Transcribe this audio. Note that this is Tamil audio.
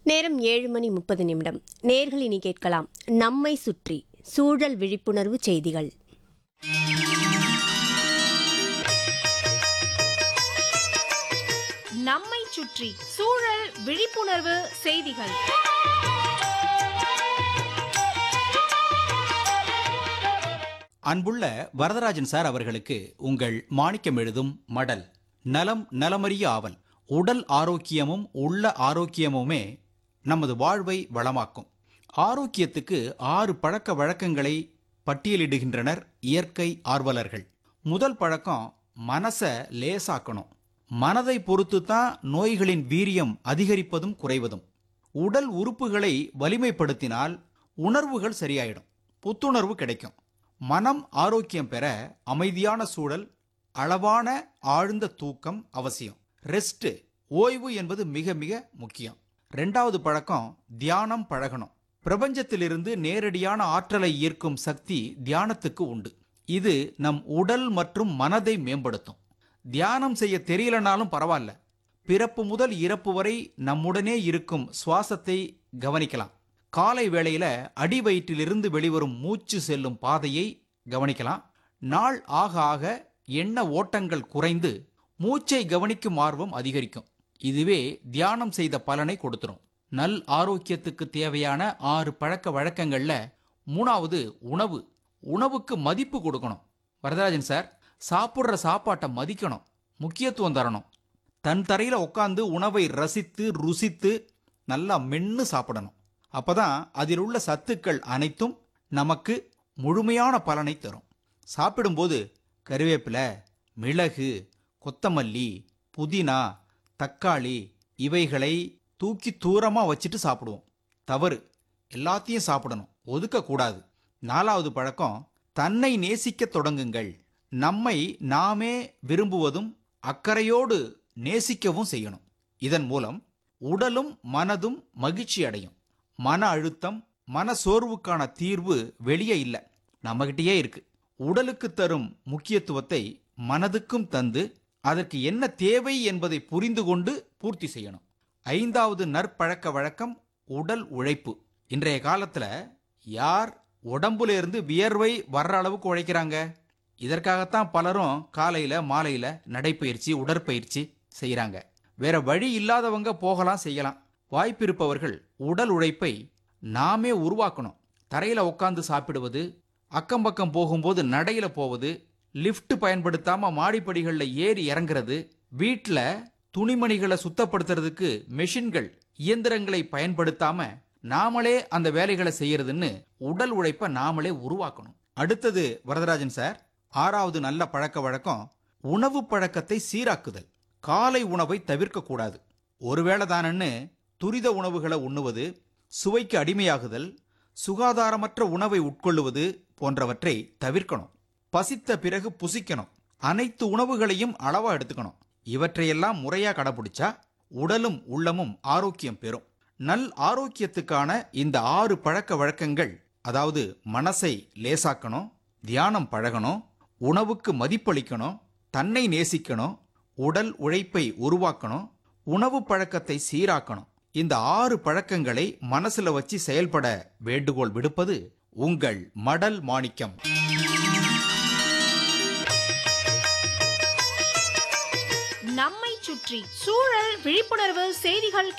நேரம் ஏழு மணி முப்பது நிமிடம் நேர்கள் இனி கேட்கலாம் நம்மை சுற்றி சூழல் விழிப்புணர்வு செய்திகள் நம்மை சுற்றி சூழல் விழிப்புணர்வு செய்திகள் அன்புள்ள வரதராஜன் சார் அவர்களுக்கு உங்கள் மாணிக்கம் எழுதும் மடல் நலம் நலமறிய ஆவல் உடல் ஆரோக்கியமும் உள்ள ஆரோக்கியமுமே நமது வாழ்வை வளமாக்கும் ஆரோக்கியத்துக்கு ஆறு பழக்க வழக்கங்களை பட்டியலிடுகின்றனர் இயற்கை ஆர்வலர்கள் முதல் பழக்கம் மனசை லேசாக்கணும் மனதை பொறுத்து தான் நோய்களின் வீரியம் அதிகரிப்பதும் குறைவதும் உடல் உறுப்புகளை வலிமைப்படுத்தினால் உணர்வுகள் சரியாயிடும் புத்துணர்வு கிடைக்கும் மனம் ஆரோக்கியம் பெற அமைதியான சூழல் அளவான ஆழ்ந்த தூக்கம் அவசியம் ரெஸ்ட் ஓய்வு என்பது மிக மிக முக்கியம் ரெண்டாவது பழக்கம் தியானம் பழகணும் பிரபஞ்சத்திலிருந்து நேரடியான ஆற்றலை ஈர்க்கும் சக்தி தியானத்துக்கு உண்டு இது நம் உடல் மற்றும் மனதை மேம்படுத்தும் தியானம் செய்ய தெரியலனாலும் பரவாயில்ல பிறப்பு முதல் இறப்பு வரை நம்முடனே இருக்கும் சுவாசத்தை கவனிக்கலாம் காலை வேளையில அடி வயிற்றிலிருந்து வெளிவரும் மூச்சு செல்லும் பாதையை கவனிக்கலாம் நாள் ஆக ஆக எண்ண ஓட்டங்கள் குறைந்து மூச்சை கவனிக்கும் ஆர்வம் அதிகரிக்கும் இதுவே தியானம் செய்த பலனை கொடுத்துரும் நல் ஆரோக்கியத்துக்கு தேவையான ஆறு பழக்க வழக்கங்கள்ல மூணாவது உணவு உணவுக்கு மதிப்பு கொடுக்கணும் வரதராஜன் சார் சாப்பிட்ற சாப்பாட்டை மதிக்கணும் முக்கியத்துவம் தரணும் தன் தரையில உட்காந்து உணவை ரசித்து ருசித்து நல்லா மென்னு சாப்பிடணும் அப்பதான் அதில் உள்ள சத்துக்கள் அனைத்தும் நமக்கு முழுமையான பலனை தரும் சாப்பிடும்போது கருவேப்பிலை மிளகு கொத்தமல்லி புதினா தக்காளி இவைகளை தூக்கி தூரமா வச்சுட்டு சாப்பிடுவோம் தவறு எல்லாத்தையும் சாப்பிடணும் ஒதுக்கக்கூடாது நாலாவது பழக்கம் தன்னை நேசிக்க தொடங்குங்கள் நம்மை நாமே விரும்புவதும் அக்கறையோடு நேசிக்கவும் செய்யணும் இதன் மூலம் உடலும் மனதும் மகிழ்ச்சி அடையும் மன அழுத்தம் மன சோர்வுக்கான தீர்வு வெளியே இல்லை நம்மகிட்டயே இருக்கு உடலுக்கு தரும் முக்கியத்துவத்தை மனதுக்கும் தந்து அதற்கு என்ன தேவை என்பதை புரிந்து கொண்டு பூர்த்தி செய்யணும் ஐந்தாவது நற்பழக்க வழக்கம் உடல் உழைப்பு இன்றைய காலத்துல யார் உடம்புல இருந்து வியர்வை வர்ற அளவுக்கு உழைக்கிறாங்க இதற்காகத்தான் பலரும் காலையில மாலையில நடைப்பயிற்சி உடற்பயிற்சி செய்யறாங்க வேற வழி இல்லாதவங்க போகலாம் செய்யலாம் வாய்ப்பு இருப்பவர்கள் உடல் உழைப்பை நாமே உருவாக்கணும் தரையில உட்காந்து சாப்பிடுவது அக்கம் பக்கம் போகும்போது நடையில போவது லிஃப்ட் பயன்படுத்தாம மாடிப்படிகள்ல ஏறி இறங்குறது வீட்ல துணிமணிகளை சுத்தப்படுத்துறதுக்கு மெஷின்கள் இயந்திரங்களை பயன்படுத்தாம நாமளே அந்த வேலைகளை செய்யறதுன்னு உடல் உழைப்பை நாமளே உருவாக்கணும் அடுத்தது வரதராஜன் சார் ஆறாவது நல்ல பழக்க வழக்கம் உணவு பழக்கத்தை சீராக்குதல் காலை உணவை தவிர்க்க கூடாது ஒருவேளை தானன்னு துரித உணவுகளை உண்ணுவது சுவைக்கு அடிமையாகுதல் சுகாதாரமற்ற உணவை உட்கொள்ளுவது போன்றவற்றை தவிர்க்கணும் பசித்த பிறகு புசிக்கணும் அனைத்து உணவுகளையும் அளவா எடுத்துக்கணும் இவற்றையெல்லாம் முறையா கடைபிடிச்சா உடலும் உள்ளமும் ஆரோக்கியம் பெறும் நல் ஆரோக்கியத்துக்கான இந்த ஆறு பழக்க வழக்கங்கள் அதாவது மனசை லேசாக்கணும் தியானம் பழகணும் உணவுக்கு மதிப்பளிக்கணும் தன்னை நேசிக்கணும் உடல் உழைப்பை உருவாக்கணும் உணவு பழக்கத்தை சீராக்கணும் இந்த ஆறு பழக்கங்களை மனசுல வச்சு செயல்பட வேண்டுகோள் விடுப்பது உங்கள் மடல் மாணிக்கம் நம்மை சுற்றி சூழல் விழிப்புணர்வு செய்திகள்